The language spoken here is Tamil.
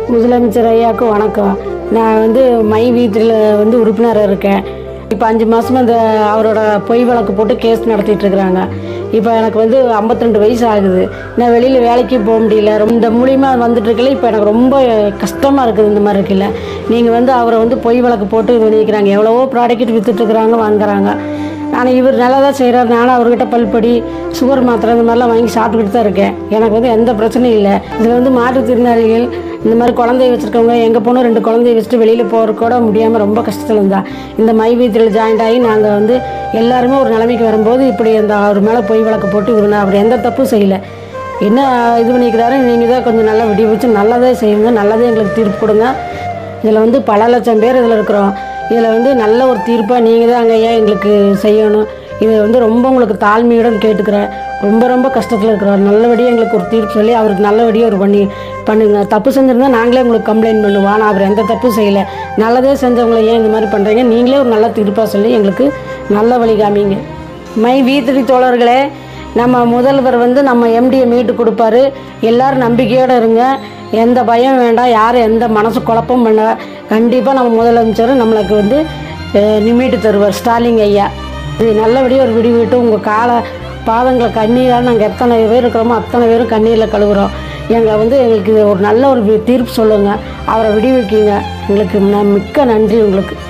முதலமைச்சர் ஐயாவுக்கு வணக்கம் நான் வந்து மை வீட்டில் வந்து உறுப்பினராக இருக்கேன் இப்போ அஞ்சு மாதமாக இந்த அவரோட பொய் வழக்கு போட்டு கேஸ் நடத்திட்டு இருக்கிறாங்க இப்போ எனக்கு வந்து 52 வயசு ஆகுது நான் வெளியில் வேலைக்கு போக முடியல ரொம்ப இந்த மூலியமாக வந்துட்டு இருக்கல இப்போ எனக்கு ரொம்ப கஷ்டமாக இருக்குது இந்த மாதிரி இருக்குல்ல நீங்கள் வந்து அவரை வந்து பொய் வழக்கு போட்டு இது பண்ணிக்கிறாங்க எவ்வளவோ ப்ராடக்ட் விற்றுட்ருக்குறாங்க வாங்குறாங்க ஆனால் இவர் நல்லா தான் செய்கிறார் நானும் அவர்கிட்ட பல்படி சுகர் மாத்திரை இந்த மாதிரிலாம் வாங்கி சாப்பிட்டுக்கிட்டு தான் இருக்கேன் எனக்கு வந்து எந்த பிரச்சனையும் இல்லை இதில் வந்து மாற்றுத்திறனாளிகள் இந்த மாதிரி குழந்தைய வச்சுருக்கவங்க எங்கள் பொண்ணு ரெண்டு குழந்தைய வச்சுட்டு வெளியில் போகிறக்கு கூட முடியாமல் ரொம்ப கஷ்டத்தில் இருந்தா இந்த மை வீட்டில் ஜாயிண்ட் ஆகி நாங்கள் வந்து எல்லாருமே ஒரு நிலைமைக்கு வரும்போது இப்படி அந்த அவர் மேலே பொய் வழக்கு போட்டு இவர் நான் அவர் எந்த தப்பும் செய்யலை என்ன இது பண்ணிக்கிறாரு நீங்கள் தான் கொஞ்சம் நல்லா விடிய வச்சு நல்லதே செய்யுங்க நல்லதே எங்களுக்கு தீர்ப்பு கொடுங்க இதில் வந்து பல லட்சம் பேர் இதில் இருக்கிறோம் இதில் வந்து நல்ல ஒரு தீர்ப்பாக நீங்கள் தான் அங்கே ஐயா எங்களுக்கு செய்யணும் இது வந்து ரொம்ப உங்களுக்கு தாழ்மையுடன் கேட்டுக்கிறேன் ரொம்ப ரொம்ப கஷ்டத்தில் இருக்கிறோம் நல்லபடியாக எங்களுக்கு ஒரு தீர்ப்பு சொல்லி அவருக்கு நல்லபடியாக ஒரு பண்ணி பண்ணுங்க தப்பு செஞ்சுருந்தா நாங்களே உங்களுக்கு கம்ப்ளைண்ட் பண்ணுவோம் ஆனால் அவர் எந்த தப்பும் செய்யலை நல்லதே செஞ்சவங்களை ஏன் இந்த மாதிரி பண்ணுறீங்க நீங்களே ஒரு நல்ல தீர்ப்பாக சொல்லி எங்களுக்கு நல்ல வழி காமிங்க மை வீத்திரி தோழர்களே நம்ம முதல்வர் வந்து நம்ம எம்டியை மீட்டு கொடுப்பாரு எல்லாரும் நம்பிக்கையோடு இருங்க எந்த பயம் வேண்டாம் யாரும் எந்த மனசு குழப்பம் பண்ண கண்டிப்பாக நம்ம முதலமைச்சர் நம்மளுக்கு வந்து அஹ், மீட்டு தருவார் ஸ்டாலின் ஐயா இது நல்லபடியாக ஒரு விடி விட்டு உங்கள் காலை பாதங்களை கண்ணீரால் நாங்கள் எத்தனை பேர் இருக்கிறோமோ அத்தனை பேரும் கண்ணீரில் கழுவுறோம் எங்கள் வந்து எங்களுக்கு இது ஒரு நல்ல ஒரு வி- தீர்ப்பு சொல்லுங்கள் அவரை விடி வைக்கிங்க எங்களுக்கு ந- மிக்க நன்றி உங்களுக்கு